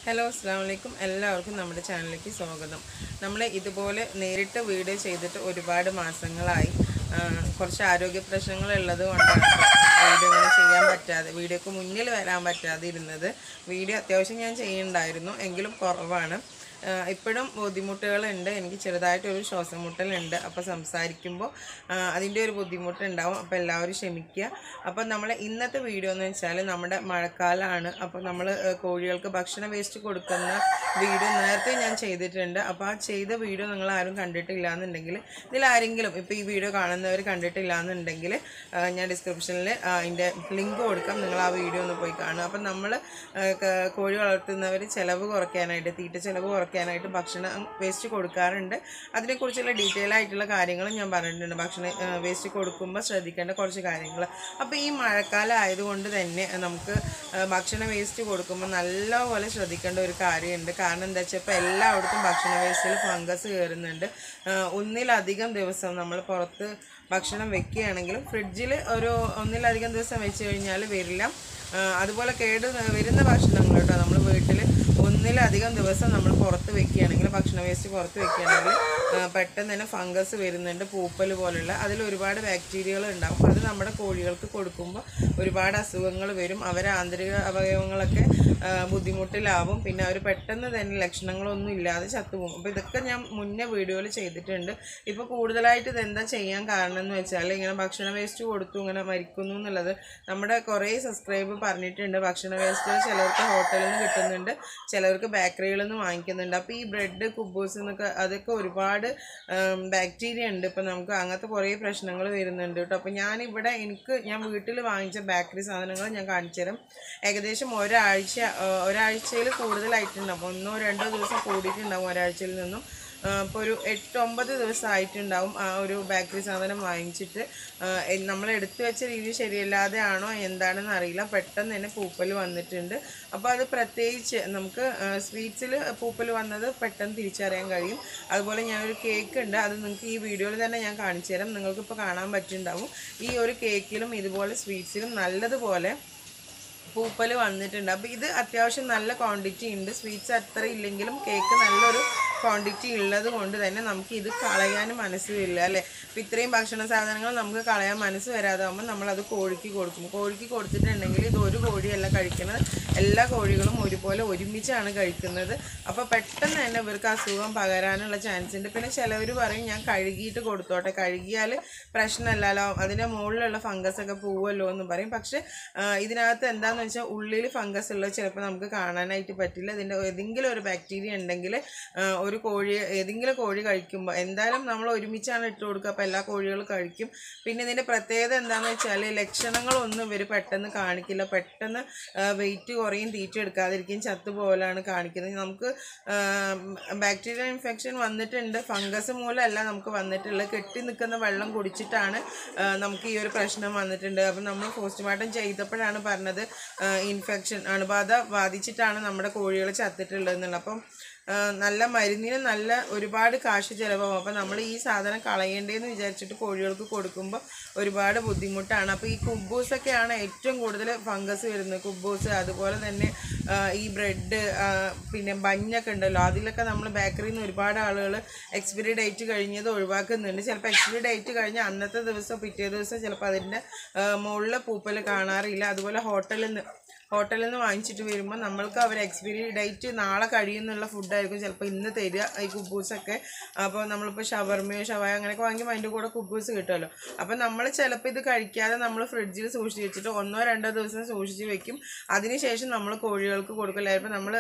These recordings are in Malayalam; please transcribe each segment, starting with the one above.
ഹലോ അസ്സാം വലൈക്കും എല്ലാവർക്കും നമ്മുടെ ചാനലിലേക്ക് സ്വാഗതം നമ്മൾ ഇതുപോലെ നേരിട്ട് വീഡിയോ ചെയ്തിട്ട് ഒരുപാട് മാസങ്ങളായി ആ, കുറച്ച് ആരോഗ്യ പ്രശ്നങ്ങൾ ഉള്ളത് കൊണ്ടാണ് വീഡിയോ ഇങ്ങനെ ചെയ്യാൻ പറ്റാതെ വീഡിയോക്ക് മുന്നിൽ വരാൻ പറ്റാതെ ഇരുന്നത് വീഡിയോ അത്യാവശ്യം ഞാൻ ചെയ്യുന്നുണ്ടായിരുന്നു എങ്കിലും കുറവാണ് ആ, ഇപ്പോഴും ബുദ്ധിമുട്ടുകളുണ്ട് എനിക്ക് ചെറുതായിട്ടൊരു ശ്വാസം മുട്ടലുണ്ട് അപ്പോൾ സംസാരിക്കുമ്പോൾ അതിൻ്റെ ഒരു ബുദ്ധിമുട്ടുണ്ടാവും അപ്പോൾ എല്ലാവരും ക്ഷമിക്കുക അപ്പോൾ നമ്മൾ ഇന്നത്തെ വീഡിയോ എന്ന് വെച്ചാൽ നമ്മുടെ മഴക്കാലമാണ് അപ്പോൾ നമ്മൾ കോഴികൾക്ക് ഭക്ഷണ വേസ്റ്റ് കൊടുക്കുന്ന വീഡിയോ നേരത്തെ ഞാൻ ചെയ്തിട്ടുണ്ട് അപ്പോൾ ആ ചെയ്ത വീഡിയോ നിങ്ങൾ ആരും കണ്ടിട്ടില്ല എന്നുണ്ടെങ്കിൽ ഇതിൽ ആരെങ്കിലും ഇപ്പോൾ ഈ വീഡിയോ കാണുന്നവർ കണ്ടിട്ടില്ല എന്നുണ്ടെങ്കിൽ ആ, ഞാൻ ഡിസ്ക്രിപ്ഷനിൽ അതിൻ്റെ ലിങ്ക് കൊടുക്കാം നിങ്ങൾ ആ വീഡിയോ ഒന്ന് പോയി കാണുക അപ്പം നമ്മൾ കോഴി വളർത്തുന്നവർ ചിലവ് കുറയ്ക്കാനായിട്ട് തീറ്റ ചിലവ് കുറയ്ക്കാനായിട്ട് ഭക്ഷണം വേസ്റ്റ് കൊടുക്കാറുണ്ട് അതിനെക്കുറിച്ചുള്ള ഡീറ്റെയിൽ ആയിട്ടുള്ള കാര്യങ്ങൾ ഞാൻ പറഞ്ഞിട്ടുണ്ട് ഭക്ഷണം വേസ്റ്റ് കൊടുക്കുമ്പോൾ ശ്രദ്ധിക്കേണ്ട കുറച്ച് കാര്യങ്ങൾ അപ്പോൾ ഈ മഴക്കാലം ആയതുകൊണ്ട് തന്നെ നമുക്ക് ആ, ഭക്ഷണ വേസ്റ്റ് കൊടുക്കുമ്പോൾ നല്ലപോലെ ശ്രദ്ധിക്കേണ്ട ഒരു കാര്യമുണ്ട് കാരണം എന്താ വെച്ചാൽ ഇപ്പോൾ എല്ലായിടത്തും ഭക്ഷണ വേസ്റ്റിൽ ഫംഗസ് കയറുന്നുണ്ട് ആ, ഒന്നിലധികം ദിവസം നമ്മൾ പുറത്ത് ഭക്ഷണം വെക്കുകയാണെങ്കിലും ഫ്രിഡ്ജിൽ ഒരു ഒന്നിലധികം ദിവസം വെച്ച് കഴിഞ്ഞാൽ വരില്ല ആ, അതുപോലെ കേട് വരുന്ന ഭക്ഷണങ്ങൾ കേട്ടോ നമ്മൾ വീട്ടിൽ ഒന്നിലധികം ദിവസം നമ്മൾ പുറത്ത് വെക്കുകയാണെങ്കിൽ ഭക്ഷണ വേസ്റ്റ് പുറത്ത് വെക്കുകയാണെങ്കിൽ ആ, പെട്ടെന്ന് തന്നെ ഫംഗസ് വരുന്നുണ്ട് പൂപ്പൽ പോലുള്ള അതിൽ ഒരുപാട് ബാക്ടീരിയകൾ ഉണ്ടാവും അത് നമ്മുടെ കോഴികൾക്ക് കൊടുക്കുമ്പോൾ ഒരുപാട് അസുഖങ്ങൾ വരും അവരെ ആന്തരിക അവയവങ്ങളൊക്കെ ആ, ബുദ്ധിമുട്ടിലാവും പിന്നെ അവർ പെട്ടെന്ന് തന്നെ ലക്ഷണങ്ങളൊന്നും ഇല്ലാതെ ചത്തുപോകും അപ്പോൾ ഇതൊക്കെ ഞാൻ മുന്നേ വീഡിയോയിൽ ചെയ്തിട്ടുണ്ട് ഇപ്പോൾ കൂടുതലായിട്ട് ഇതെന്താ ചെയ്യാൻ കാരണം എന്ന് വെച്ചാൽ ഇങ്ങനെ ഭക്ഷണ വേസ്റ്റ് കൊടുത്തു ഇങ്ങനെ മരിക്കുന്നു എന്നുള്ളത് നമ്മുടെ കുറേ സബ്സ്ക്രൈബ് പറഞ്ഞിട്ടുണ്ട് ഭക്ഷണ വേസ്റ്റ് ചിലർക്ക് ഹോട്ടലിൽ നിന്ന് കിട്ടുന്നുണ്ട് ചിലർക്ക് ബേക്കറികളിൽ നിന്ന് വാങ്ങിക്കുന്നുണ്ട് അപ്പോൾ ഈ ബ്രെഡ് കുബൂസ് എന്നൊക്കെ അതൊക്കെ ഒരുപാട് ബാക്ടീരിയ ഉണ്ട് ഇപ്പം നമുക്ക് അങ്ങനത്തെ കുറേ പ്രശ്നങ്ങൾ വരുന്നുണ്ട് കേട്ടോ അപ്പോൾ ഞാനിവിടെ എനിക്ക് ഞാൻ വീട്ടിൽ വാങ്ങിച്ച ബേക്കറി സാധനങ്ങൾ ഞാൻ കാണിച്ചു തരാം ഏകദേശം ഒരാഴ്ച ആ, ഒരാഴ്ചയിൽ കൂടുതലായിട്ടുണ്ടാവും ഒന്നോ രണ്ടോ ദിവസം കൂടിയിട്ടുണ്ടാവും ഒരാഴ്ചയിൽ നിന്നും ഇപ്പോൾ ഒരു എട്ട് ഒമ്പത് ദിവസമായിട്ടുണ്ടാവും ആ ഒരു ബേക്കറി സാധനം വാങ്ങിച്ചിട്ട് നമ്മൾ എടുത്തു വെച്ച രീതി ശരിയല്ലാതെ ആണോ എന്താണെന്ന് അറിയില്ല പെട്ടെന്ന് തന്നെ പൂപ്പൽ വന്നിട്ടുണ്ട് അപ്പോൾ അത് പ്രത്യേകിച്ച് നമുക്ക് സ്വീറ്റ്സിൽ പൂപ്പൽ വന്നത് പെട്ടെന്ന് തിരിച്ചറിയാൻ കഴിയും അതുപോലെ ഞാനൊരു കേക്ക് ഉണ്ട് അത് നിങ്ങൾക്ക് ഈ വീഡിയോയിൽ തന്നെ ഞാൻ കാണിച്ചു തരാം നിങ്ങൾക്കിപ്പോൾ കാണാൻ പറ്റുന്നുണ്ടാവും ഈ ഒരു കേക്കിലും ഇതുപോലെ സ്വീറ്റ്സിലും നല്ലതുപോലെ പൂപ്പൽ വന്നിട്ടുണ്ട് അപ്പോൾ ഇത് അത്യാവശ്യം നല്ല ക്വാണ്ടിറ്റി ഉണ്ട് സ്വീറ്റ്സ് അത്ര ഇല്ലെങ്കിലും കേക്ക് നല്ലൊരു ക്വാണ്ടിറ്റി ഉള്ളത് കൊണ്ട് തന്നെ നമുക്ക് ഇത് കളയാനും മനസ്സ് വരില്ല അല്ലേ അപ്പോൾ ഇത്രയും ഭക്ഷണ സാധനങ്ങൾ നമുക്ക് കളയാൻ മനസ്സ് വരാതാകുമ്പോൾ നമ്മളത് കോഴിക്ക് കൊടുക്കും കോഴിക്ക് കൊടുത്തിട്ടുണ്ടെങ്കിൽ ഇത് ഒരു കോഴിയല്ല കഴിക്കുന്നത് എല്ലാ കോഴികളും ഒരുപോലെ ഒരുമിച്ചാണ് കഴിക്കുന്നത് അപ്പോൾ പെട്ടെന്ന് തന്നെ ഇവർക്ക് അസുഖം പകരാനുള്ള ചാൻസ് ഉണ്ട് പിന്നെ ചിലവർ പറയും ഞാൻ കഴുകിയിട്ട് കൊടുത്തോട്ടെ കഴുകിയാൽ പ്രശ്നമല്ലല്ലോ അതിൻ്റെ മുകളിലുള്ള ഫംഗസ് ഒക്കെ പോവുമല്ലോ എന്ന് പറയും പക്ഷേ ആ, ഇതിനകത്ത് എന്താണെന്ന് വെച്ചാൽ ഉള്ളിൽ ഫംഗസ് ഉള്ളത് ചിലപ്പോൾ നമുക്ക് കാണാനായിട്ട് പറ്റില്ല ഇതിൻ്റെ ഏതെങ്കിലും ഒരു ബാക്ടീരിയ ഉണ്ടെങ്കിൽ ആ, ഒരു കോഴി ഏതെങ്കിലും കോഴി കഴിക്കുമ്പോൾ എന്തായാലും നമ്മൾ ഒരുമിച്ചാണ് ഇട്ട് കൊടുക്കുക അപ്പോൾ എല്ലാ കോഴികളും കഴിക്കും പിന്നെ ഇതിൻ്റെ പ്രത്യേകത എന്താണെന്ന് വെച്ചാൽ ലക്ഷണങ്ങളൊന്നും ഇവർ പെട്ടെന്ന് കാണിക്കില്ല പെട്ടെന്ന് വെയിറ്റ് കുറയും തീറ്റ എടുക്കാതിരിക്കും ചത്തു പോലാണ് കാണിക്കുന്നത് നമുക്ക് ബാക്ടീരിയ ഇൻഫെക്ഷൻ വന്നിട്ടുണ്ട് ഫംഗസ് മൂലമല്ല നമുക്ക് വന്നിട്ടുള്ളത് കെട്ടി നിൽക്കുന്ന വെള്ളം കുടിച്ചിട്ടാണ് ആ, നമുക്ക് ഈ ഒരു പ്രശ്നം വന്നിട്ടുണ്ട് അപ്പം നമ്മൾ പോസ്റ്റ്മോർട്ടം ചെയ്തപ്പോഴാണ് പറഞ്ഞത് ഇൻഫെക്ഷൻ അണുബാധ ബാധിച്ചിട്ടാണ് നമ്മുടെ കോഴികൾ ചത്തിട്ടുള്ളത് എന്നുള്ളത് അപ്പം ആ, നല്ല മരുന്നിന് നല്ല ഒരുപാട് കാശ് ചിലവാകും അപ്പോൾ നമ്മൾ ഈ സാധനം കളയേണ്ടതെന്ന് വിചാരിച്ചിട്ട് കോഴികൾക്ക് കൊടുക്കുമ്പോൾ ഒരുപാട് ബുദ്ധിമുട്ടാണ് അപ്പോൾ ഈ കുബൂസൊക്കെയാണ് ഏറ്റവും കൂടുതൽ ഫംഗസ് വരുന്നത് കുബൂസ് അതുപോലെ തന്നെ ആ, ഈ ബ്രെഡ് പിന്നെ ബഞ്ഞൊക്കെ ഉണ്ടല്ലോ അതിലൊക്കെ നമ്മൾ ബേക്കറിയിൽ നിന്ന് ഒരുപാട് ആളുകൾ എക്സ്പയറി ഡേറ്റ് കഴിഞ്ഞത് ഒഴിവാക്കുന്നുണ്ട് ചിലപ്പോൾ എക്സ്പയറി ഡേറ്റ് കഴിഞ്ഞ അന്നത്തെ ദിവസം പിറ്റേ ദിവസം ചിലപ്പോൾ അതിൻ്റെ മുകളിൽ പൂപ്പൽ കാണാറില്ല അതുപോലെ ഹോട്ടലിൽ നിന്ന് ഹോട്ടലിൽ നിന്ന് വാങ്ങിച്ചിട്ട് വരുമ്പോൾ നമ്മൾക്ക് അവർ എക്സ്പയറി ഡേറ്റ് നാളെ കഴിയുന്നുള്ള ഫുഡായിരിക്കും ചിലപ്പോൾ ഇന്ന് തരിക ഈ കുബൂസൊക്കെ അപ്പോൾ നമ്മളിപ്പോൾ ഷവർമയോ ഷവായ അങ്ങനെയൊക്കെ വാങ്ങിക്കുമ്പോൾ അതിൻ്റെ കൂടെ കുബൂസ് കിട്ടുമല്ലോ അപ്പോൾ നമ്മൾ ചിലപ്പോൾ ഇത് കഴിക്കാതെ നമ്മൾ ഫ്രിഡ്ജിൽ സൂക്ഷിച്ച് വെച്ചിട്ട് ഒന്നോ രണ്ടോ ദിവസം സൂക്ഷിച്ച് വെക്കും അതിനുശേഷം നമ്മൾ കോഴികൾക്ക് കൊടുക്കില്ലായിരുന്നു നമ്മൾ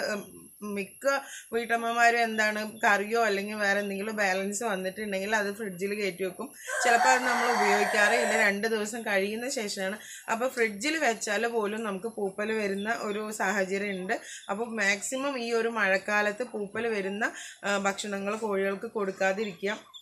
മിക്ക വീട്ടമ്മമാരും എന്താണ് കറിയോ അല്ലെങ്കിൽ വേറെ എന്തെങ്കിലും ബാലൻസ് വന്നിട്ടുണ്ടെങ്കിൽ അത് ഫ്രിഡ്ജിൽ കയറ്റി വെക്കും ചിലപ്പോൾ അത് നമ്മൾ ഉപയോഗിക്കാറേ ഇല്ല രണ്ട് ദിവസം കഴിയുന്ന ശേഷമാണ് അപ്പോൾ ഫ്രിഡ്ജിൽ വെച്ചാൽ പോലും നമുക്ക് പൂപ്പൽ വരുന്ന ഒരു സാഹചര്യം ഉണ്ട് അപ്പോൾ മാക്സിമം ഈ ഒരു മഴക്കാലത്ത് പൂപ്പൽ വരുന്ന ഭക്ഷണങ്ങൾ കോഴികൾക്ക് കൊടുക്കാതിരിക്കുക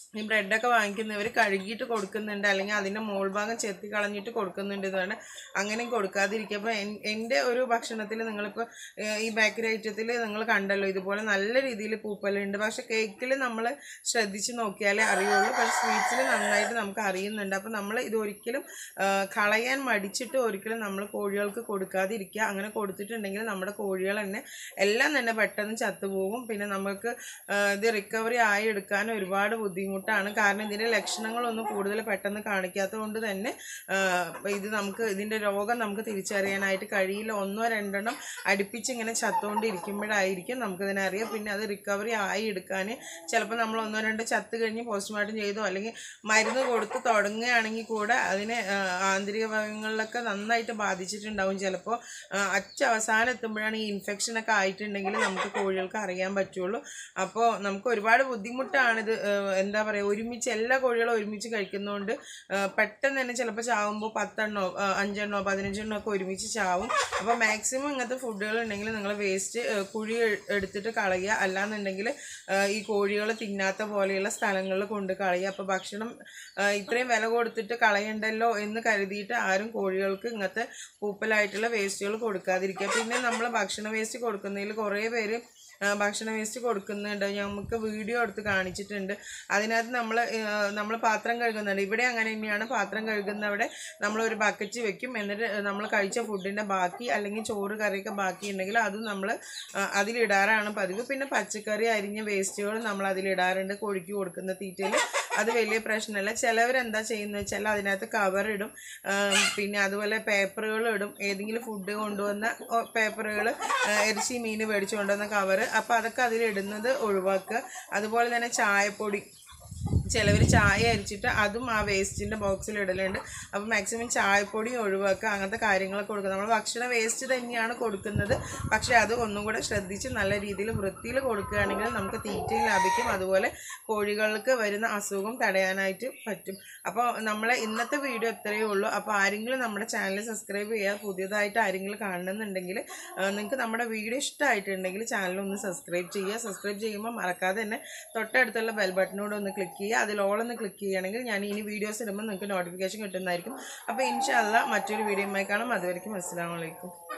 ഈ ബ്രെഡൊക്കെ വാങ്ങിക്കുന്നവർ കഴുകിയിട്ട് കൊടുക്കുന്നുണ്ട് അല്ലെങ്കിൽ അതിൻ്റെ മോൾ ഭാഗം ചെത്തി കളഞ്ഞിട്ട് കൊടുക്കുന്നുണ്ട് എന്നാണ് അങ്ങനെയും കൊടുക്കാതിരിക്കുക അപ്പോൾ എൻ്റെ ഒരു ഭക്ഷണത്തിൽ നിങ്ങളിപ്പോൾ ഈ ബേക്കറി ഐറ്റത്തിൽ നിങ്ങൾ കണ്ടല്ലോ ഇതുപോലെ നല്ല രീതിയിൽ പൂപ്പലുണ്ട് പക്ഷേ കേക്കിൽ നമ്മൾ ശ്രദ്ധിച്ച് നോക്കിയാലേ അറിയുള്ളൂ പക്ഷേ സ്വീറ്റ്സിൽ നന്നായിട്ട് നമുക്ക് അറിയുന്നുണ്ട് അപ്പോൾ നമ്മൾ ഇത് ഒരിക്കലും ആ, കളയാൻ മടിച്ചിട്ട് ഒരിക്കലും നമ്മൾ കോഴികൾക്ക് കൊടുക്കാതിരിക്കുക അങ്ങനെ കൊടുത്തിട്ടുണ്ടെങ്കിൽ നമ്മുടെ കോഴികൾ തന്നെ എല്ലാം തന്നെ പെട്ടെന്ന് ചത്തുപോകും പിന്നെ നമുക്ക് ആ, ഇത് റിക്കവറി ആയി എടുക്കാൻ ഒരുപാട് ബുദ്ധിമുട്ടാണ് കാരണം ഇതിൻ്റെ ലക്ഷണങ്ങളൊന്നും കൂടുതൽ പെട്ടെന്ന് കാണിക്കാത്തത് കൊണ്ട് തന്നെ ആ, ഇത് നമുക്ക് ഇതിൻ്റെ രോഗം നമുക്ക് തിരിച്ചറിയാനായിട്ട് കഴിയില്ല ഒന്നോ രണ്ടെണ്ണം അടുപ്പിച്ച് ഇങ്ങനെ ചത്തുകൊണ്ടിരിക്കുമ്പോഴായിരിക്കും നമുക്കിതിനെ അറിയാം പിന്നെ അത് റിക്കവറി ആയി എടുക്കാൻ ചിലപ്പോൾ നമ്മൾ ഒന്നോ രണ്ടോ ചത്ത് കഴിഞ്ഞ് പോസ്റ്റ്മോർട്ടം ചെയ്തോ അല്ലെങ്കിൽ മരുന്ന് കൊടുത്ത് തുടങ്ങുകയാണെങ്കിൽ കൂടെ അതിനെ ആ, ആന്തരിക ഭാഗങ്ങളിലൊക്കെ നന്നായിട്ട് ബാധിച്ചിട്ടുണ്ടാവും ചിലപ്പോൾ അച്ഛ അവസാനം എത്തുമ്പോഴാണ് ഈ ഇൻഫെക്ഷനൊക്കെ ആയിട്ടുണ്ടെങ്കിൽ നമുക്ക് കോഴികൾക്ക് അറിയാൻ പറ്റുള്ളൂ അപ്പോൾ നമുക്ക് ഒരുപാട് ബുദ്ധിമുട്ടാണിത് ആ, എന്താ പറയുക ഒരുമിച്ച് എല്ലാ കോഴികളും ഒരുമിച്ച് കഴിക്കുന്നതുകൊണ്ട് ആ, പെട്ടെന്ന് തന്നെ ചിലപ്പോൾ ചാവുമ്പോൾ പത്തെണ്ണോ ആ, അഞ്ചെണ്ണോ പതിനഞ്ചെണ്ണോ ഒക്കെ ഒരുമിച്ച് ചാവും അപ്പോൾ മാക്സിമം ഇങ്ങനത്തെ ഫുഡുകൾ ഉണ്ടെങ്കിൽ നിങ്ങൾ വേസ്റ്റ് കുഴി എ- എടുത്തിട്ട് കളയുക അല്ലാന്നുണ്ടെങ്കിൽ ആ, ഈ കോഴികൾ തിന്നാത്ത പോലെയുള്ള സ്ഥലങ്ങളിൽ കൊണ്ട് കളയുക അപ്പോൾ ഭക്ഷണം ആ, ഇത്രയും വില കൊടുത്തിട്ട് കളയണ്ടല്ലോ എന്ന് കരുതിയിട്ട് ആരും കോഴികൾക്ക് ഇങ്ങനത്തെ പൂപ്പലായിട്ടുള്ള വേസ്റ്റുകൾ കൊടുക്കാതിരിക്കുക പിന്നെ നമ്മൾ ഭക്ഷണ വേസ്റ്റ് കൊടുക്കുന്നതിൽ കുറേ പേര് ആ, ഭക്ഷണ വേസ്റ്റ് കൊടുക്കുന്നുണ്ട് നമുക്ക് വീഡിയോ എടുത്ത് കാണിച്ചിട്ടുണ്ട് അതിനകത്ത് നമ്മൾ നമ്മൾ പാത്രം കഴുകുന്നുണ്ട് ഇവിടെ അങ്ങനെ തന്നെയാണ് പാത്രം കഴുകുന്നവിടെ നമ്മൾ ഒരു ബക്കറ്റ് വെക്കും എന്നിട്ട് നമ്മൾ കഴിച്ച ഫുഡിൻ്റെ ബാക്കി അല്ലെങ്കിൽ ചോറ് കറിയൊക്കെ ബാക്കി ഉണ്ടെങ്കിൽ അതും നമ്മൾ അതിലിടാറാണ് പതിവ് പിന്നെ പച്ചക്കറി അരിഞ്ഞ വേസ്റ്റുകൾ നമ്മൾ അതിലിടാറുണ്ട് കോഴിക്ക് കൊടുക്കുന്ന തീറ്റയിൽ അത് വലിയ പ്രശ്നമല്ല ചിലവർ എന്താ ചെയ്യുന്നത് വെച്ചാൽ അതിനകത്ത് കവർ ഇടും ആം, പിന്നെ അതുപോലെ പേപ്പറുകൾ ഇടും ഏതെങ്കിലും ഫുഡ് കൊണ്ടുവന്ന പേപ്പറുകൾ ഇറച്ചി മീൻ മേടിച്ചു കൊണ്ടുവന്ന കവർ അപ്പോൾ അതൊക്കെ അതിലിടുന്നത് ഒഴിവാക്കുക അതുപോലെ തന്നെ ചായപ്പൊടി ചിലവർ ചായ അരിച്ചിട്ട് അതും ആ വേസ്റ്റിൻ്റെ ബോക്സിൽ ഇടലുണ്ട് അപ്പോൾ മാക്സിമം ചായപ്പൊടി ഒഴിവാക്കുക അങ്ങനത്തെ കാര്യങ്ങളൊക്കെ കൊടുക്കുക നമ്മൾ ഭക്ഷണ വേസ്റ്റ് തന്നെയാണ് കൊടുക്കുന്നത് പക്ഷേ അത് ഒന്നും കൂടെ ശ്രദ്ധിച്ച് നല്ല രീതിയിൽ വൃത്തിയിൽ കൊടുക്കുകയാണെങ്കിൽ നമുക്ക് തീറ്റയും ലാഭിക്കും അതുപോലെ കോഴികൾക്ക് വരുന്ന അസുഖം തടയാനായിട്ട് പറ്റും അപ്പോൾ നമ്മളെ ഇന്നത്തെ വീഡിയോ ഇത്രയേ ഉള്ളൂ അപ്പോൾ ആരെങ്കിലും നമ്മുടെ ചാനൽ സബ്സ്ക്രൈബ് ചെയ്യുക പുതിയതായിട്ട് ആരെങ്കിലും കാണുന്നുണ്ടെങ്കിൽ നിങ്ങൾക്ക് നമ്മുടെ വീഡിയോ ഇഷ്ടമായിട്ടുണ്ടെങ്കിൽ ചാനൽ ഒന്ന് സബ്സ്ക്രൈബ് ചെയ്യുക സബ്സ്ക്രൈബ് ചെയ്യുമ്പോൾ മറക്കാതെ തന്നെ തൊട്ടടുത്തുള്ള ബെൽ ബട്ടനോട് ഒന്ന് ക്ലിക്ക് ചെയ്യുക അതിൽ ഓളൊന്ന് ക്ലിക്ക് ചെയ്യുകയാണെങ്കിൽ ഞാൻ ഇനി വീഡിയോസ് ഇടുമ്പോൾ നിങ്ങൾക്ക് നോട്ടിഫിക്കേഷൻ കിട്ടുന്നതായിരിക്കും അപ്പോൾ ഇൻഷാല്ല മറ്റൊരു വീഡിയോയുമായി കാണാം അതുവരെയ്ക്കും അസ്സാം വലൈക്കും